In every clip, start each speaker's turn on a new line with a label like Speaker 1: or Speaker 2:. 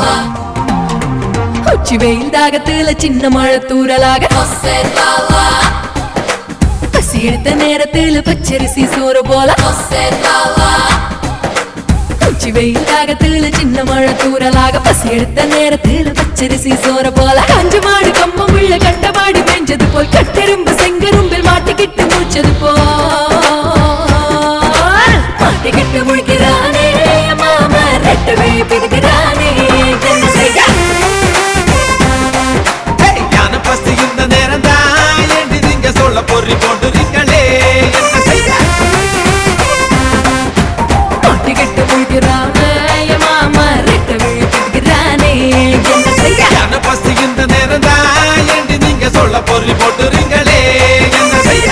Speaker 1: உச்சி வெயில் தாகத்துல சின்ன மழை தூரலாக பசி எடுத்த நேரத்துல பச்சரிசி சோறு போல உச்சி வெயில் தாகத்துல சின்ன மழை தூரலாக பசி எடுத்த நேரத்துல பச்சரிசி சோற போல கஞ்சு மாடு கம்பம் உள்ள கண்டபாடி பெஞ்சது போல் கட்டெரும்பு செங்கரும்பில் மாட்டிக்கிட்டு மூச்சது போல் மாட்டிக்கிட்டு முழிக்கிறானே மாமா ரெட்டவே பிடிக்கிறானே என்ன செய்ய
Speaker 2: ஹேய், ஞான பசி இந்த நேரம் தான் ஏண்டி நீங்க சொல்ல பொறி போட்டுறீங்களே என்ன செய்ய
Speaker 1: மாட்டிக்கிட்டு முழிக்கிறானே மாமா ரெட்டவே பிடிக்கிறானே என்ன செய்ய
Speaker 2: ஞான பசி இந்த நேரம் தான் ஏண்டி நீங்க சொல்ல பொறி போட்டுறீங்களே என்ன செய்ய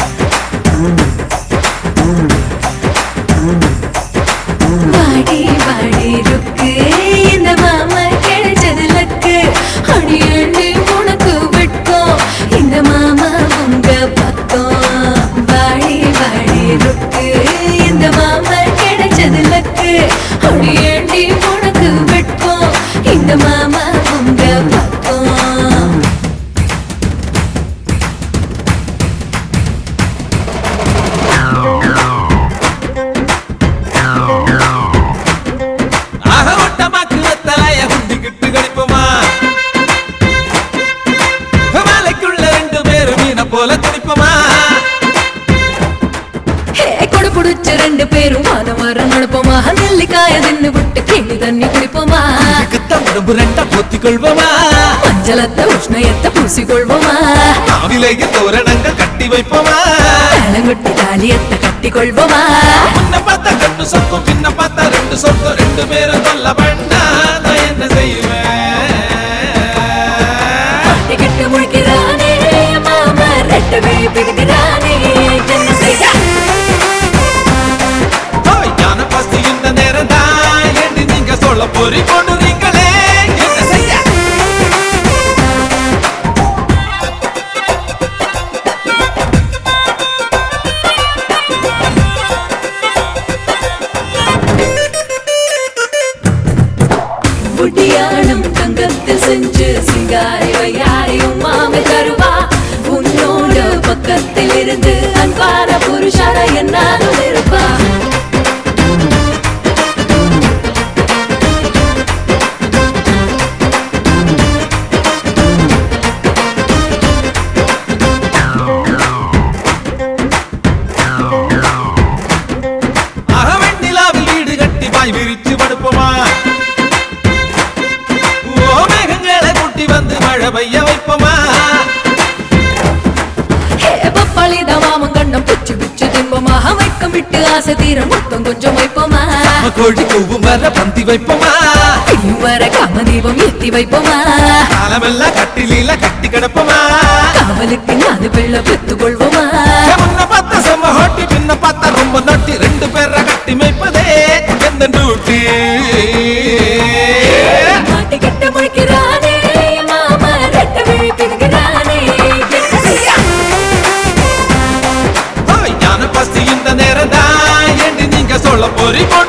Speaker 1: வாடி வாடி ருக்கு இந்த மாமா கிடைச்சது லக்கு அடி அடி உனக்கு வெட்கம் இந்த மாமா உங்க பக்கம் வாடி வாடி ருக்கு இந்த மாமா கிடைச்சது லக்கு அடி அடி உனக்கு வெட்கம் இந்த மாமா உங்க பக்கம்
Speaker 2: ஆக ஒட்டமாக்கு தலைய குண்டிக்கிட்டு கடிப்போமா மலைக்குள்ள ரெண்டு பேரும் மீன போல துடிப்போமா
Speaker 1: ஹே கொடு புடிச்ச ரெண்டு பேரும் வான மரம் நடப்போமா நெல்லிக்காய தின்னு விட்டு கேணி தண்ணி குடிப்போமா
Speaker 2: குத்தம் உடம்பு ரெண்டா பொத்திக் கொள்வோமா
Speaker 1: மஞ்சளத்தை உஷ்ணயத்தை பூசிக்கொள்வோமா
Speaker 2: நாவிலேயே தோரணங்கள் கட்டி வைப்போமா
Speaker 1: மேலங்கொட்டி தாலியத்தை கட்டிக்கொள்வோமா
Speaker 2: முன்ன பார்த்தா கண்ணு சொக்கும் பின்ன பார்த்தா ரெண்டு சொக்கும் ரெண்டு பேரும் தொல்ல பண்ணா நான் என்ன செய்வேன்
Speaker 1: மாட்டிக்கிட்டு முழிக்கிறானே மாமா ரெட்டவே பிடிக்கிறானே என்ன செய்ய
Speaker 2: ஓய், ஞான பசி இந்த நேரம் தான் ஏண்டி நீங்க சொல்ல பொறி போடுறீங்களே என்ன செய்ய
Speaker 1: புட்டியாடும் தங்கத்தில் செஞ்சு சிங்காரி வையாரியும் மாமை தருவா உன்னோட பக்கத்தில் இருந்து அன்பான புருஷார என்னாலும் இருப்பா
Speaker 2: அக வெண்ணிலாவில் வீடு கட்டி பாய் விரிச்சு படுப்போமா ஓ மேகங்களை கூட்டி வந்து மழை பெய்ய வைப்போமா
Speaker 1: ஹே பப்பாளி தவாமம் கண்டம் பிச்சு பிச்சு தின்போமா வைக்கம் விட்டு ஆசை தீர மொத்தம் கொஞ்சம் வைப்போமா
Speaker 2: நம்ம கோழி கூவும் வர பந்தி வைப்போமா
Speaker 1: இன்னும் வர காமதீபம் ஏத்தி வைப்போமா
Speaker 2: காலமெல்லாம் கட்டிலீல கட்டி கிடப்போமா
Speaker 1: காவலுக்கு நாலு பிள்ளை பெத்துக் கொள்வோமா
Speaker 2: முன்ன பார்த்த செம்ம ஹோட்டி பின்ன பார்த்தா ரொம்ப நொட்டி ரெண்டு பேரை கட்டி மேய்ப்பதே எந்த டூட்டி
Speaker 1: மாட்டிக்கிட்டு முழிக்கிறானே மாமா ரெட்ட விழி பிடிக்கிறானே என்ன செய்ய
Speaker 2: ஓய், ஞான பசி இந்த நேரம் தான் ஏண்டி நீங்க சொல்ல போறீங்க